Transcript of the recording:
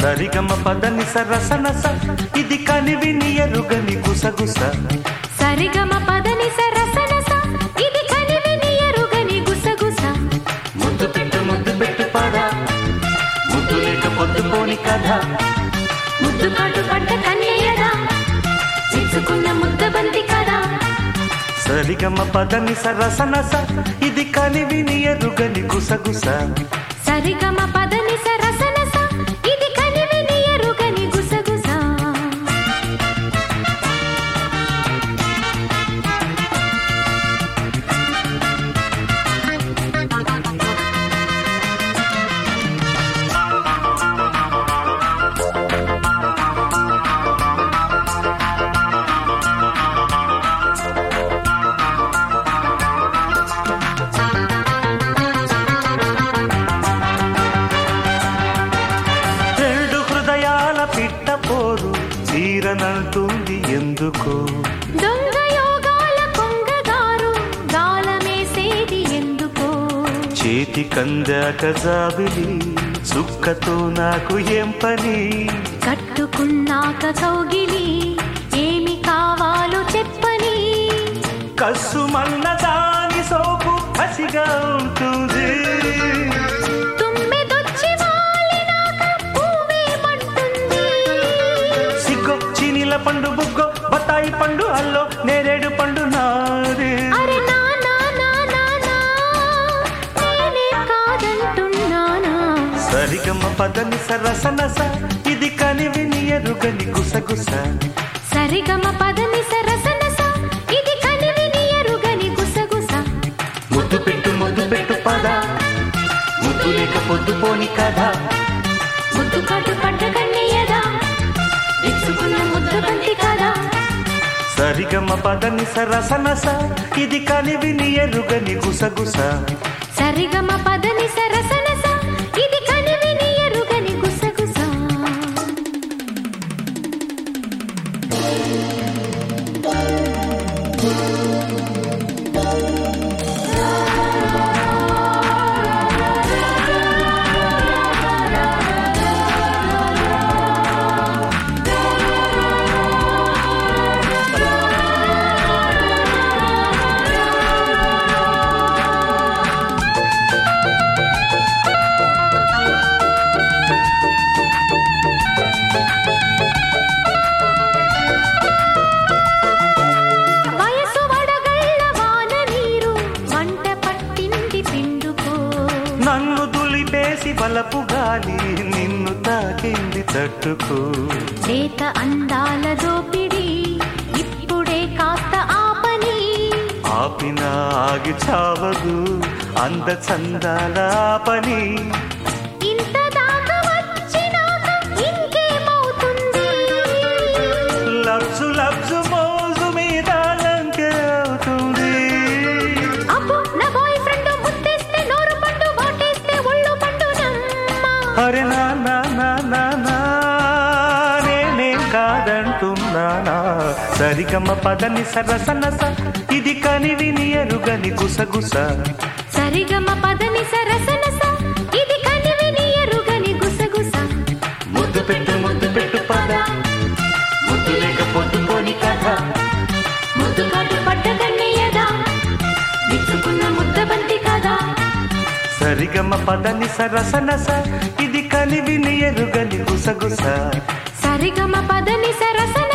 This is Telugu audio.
సరిగమ పదని సరసనస ఇది కనివిని ఎరుగని గుసగుస సరిగమ పదని సరసనస ఇది కనివిని ఎరుగని గుసగుస ముద్దు పెట్టు ముద్దు పెట్టు పద ముద్దు లేక పొద్దుపోని కథ ముద్దు కాటు పడ్డ కన్నయ్యదా చిచ్చుకున్న ముద్ద బంతి కదా సరిగమ పదని సరసనస ఇది కనివిని ఎరుగని గుసగుస సరిగమ పదని సరసనస ఇది కనివిని ఎరుగని గుసగుస రెండు హృదయాల పిట్ట పోరు తీరనంటుంది ఎందుకో దొంగ యోగాల కొంగగారు గాలమేసేది ఎందుకో చేతి కందాక జాబిలి సుక్కతో నాకు ఏం పని కట్టుకున్నాక కౌగిలి ఏమి కావాలో చెప్పని కస్సు మల్ల దాని సోపు హసిగా ఉంటుంది తుమ్మెదొచ్చి వాలినాక పువ్వేమంటుంది? సిగ్గో చీనీల పండు బుగ్గో బత్తాయి పండు అల్లో నేరేడు పండు నాది అరె నా నా నా నా నా, నేనే కాదంటున్నానా? సరిగమ పదని సరసనస ఇది కనివిని ఎరుగని గుసగుస సరిగమ పదని సరసనస ఇది కనివిని ఎరుగని గుసగుస ముద్దు పెట్టు ముద్దు పెట్టు పద ముద్దు లేక పొద్దుపోని కథ ముద్దు కాటు పడ్డ కన్నయ్యదా ఇచ్చుకున్న ముద్ద బంతి కదా సరిగమ పదని సరసనస ఇది కనివిని ఎరుగని గుసగుస సరిగమ పదని సరసనస ఇది కనివిని ఎరుగని గుసగుస వయసు వడగళ్ళ వాన నీరు వంట పట్టింది పిండుకో నన్ను దులిపేసి బలపు గాలి నిన్ను తాకింది తట్టుకో చేత అందాల దోపిడి ఇప్పుడే కాస్త ఆపని ఆపిన ఆగి చావదు అంద చందాల పని ఇంత దాకా వచ్చినాక ఇంకేమవుతుంది లబ్జు లబ్జు మోజు మీద లంకె అవుతుంది అబ్బో నా బాయ్ ఫ్రెండ్ ముత్తేస్తే నోరు పండు వాటేస్తే ఒళ్ళు పండు నమ్మ అరే నా నా నా నా నా నేనేం కాదంటున్నానా సరిగమ పదని సరసనస ఇది కనివిని ఎరుగని గుసగుస సరిగమ పదని సరసనస ఇది కనివిని ఎరుగని గుసగుస ముద్దు పెట్టు ముద్దు పెట్టు పద ముద్దు లేక పొద్దుపోని కథ ముద్దు కాటు పడ్డ కన్నయ్యదా విచ్చుకున్న ముద్ద బంతి కదా సరిగమ పదని సరసనస ఇది కనివిని ఎరుగని గుసగుస సరిగమ పదని సరసన